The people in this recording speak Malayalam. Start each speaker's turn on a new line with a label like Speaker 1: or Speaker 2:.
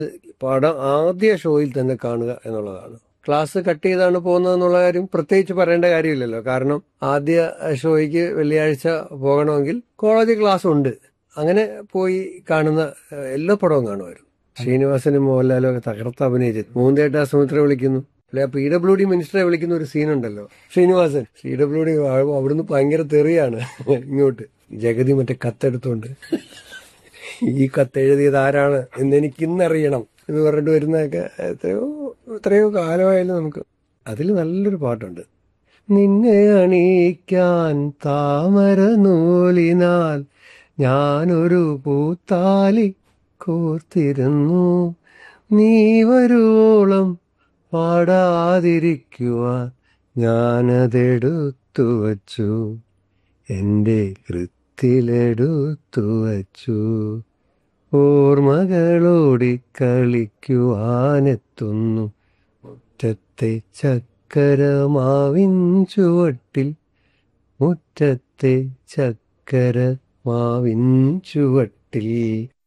Speaker 1: പടം ആദ്യ ഷോയിൽ തന്നെ കാണുക എന്നുള്ളതാണ് ക്ലാസ് കട്ട് ചെയ്താണ് പോകുന്നതെന്നുള്ള കാര്യം പ്രത്യേകിച്ച് പറയേണ്ട കാര്യമില്ലല്ലോ കാരണം ആദ്യ ഷോയ്ക്ക് വെള്ളിയാഴ്ച പോകണമെങ്കിൽ കോളേജ് ക്ലാസ് ഉണ്ട് അങ്ങനെ പോയി കാണുന്ന ഏഹ്, എല്ലാ പടവും കാണുമായിരുന്നു ശ്രീനിവാസനും മോഹൻലാലും ഒക്കെ തകർത്ത് അഭിനയിച്ചു മൂന്നേട്ട സുമിത്ര വിളിക്കുന്നു അല്ലെ പി ഡബ്ല്യു ഡി മിനിസ്റ്ററെ വിളിക്കുന്ന ഒരു സീനുണ്ടല്ലോ ശ്രീനിവാസൻ പി ഡബ്ല്യു ഡി അവിടുന്ന് ഭയങ്കര തെറിയാണ് ഇങ്ങോട്ട് ജഗതി മറ്റേ കത്തെടുത്തോണ്ട് ഈ കത്തെഴുതിയത് ആരാണ് എന്ന് എനിക്ക് ഇന്നറിയണം എന്ന് പറഞ്ഞിട്ട് വരുന്നതൊക്കെ എത്രയോ എത്രയോ കാലമായാലും നമുക്ക് അതിൽ നല്ലൊരു പാട്ടുണ്ട് നിന്നെ അണിയിക്കാൻ താമര നൂലിനാൽ ഞാനൊരു പൂത്താലി കോർത്തിരുന്നു നീ വരുവോളം പാടാതിരിക്കുവാൻ ഞാനതെടുത്തു വച്ചു എൻ്റെ കൃത്തിലെടുത്തു വച്ചു ഓർമ്മകളോടി കളിക്കുവാനെത്തുന്നു മുറ്റത്തെ ചക്കരമാവിൻ ചുവട്ടിൽ മുറ്റത്തെ ചക്കര മാവിൻ ചുവട്ടിൽ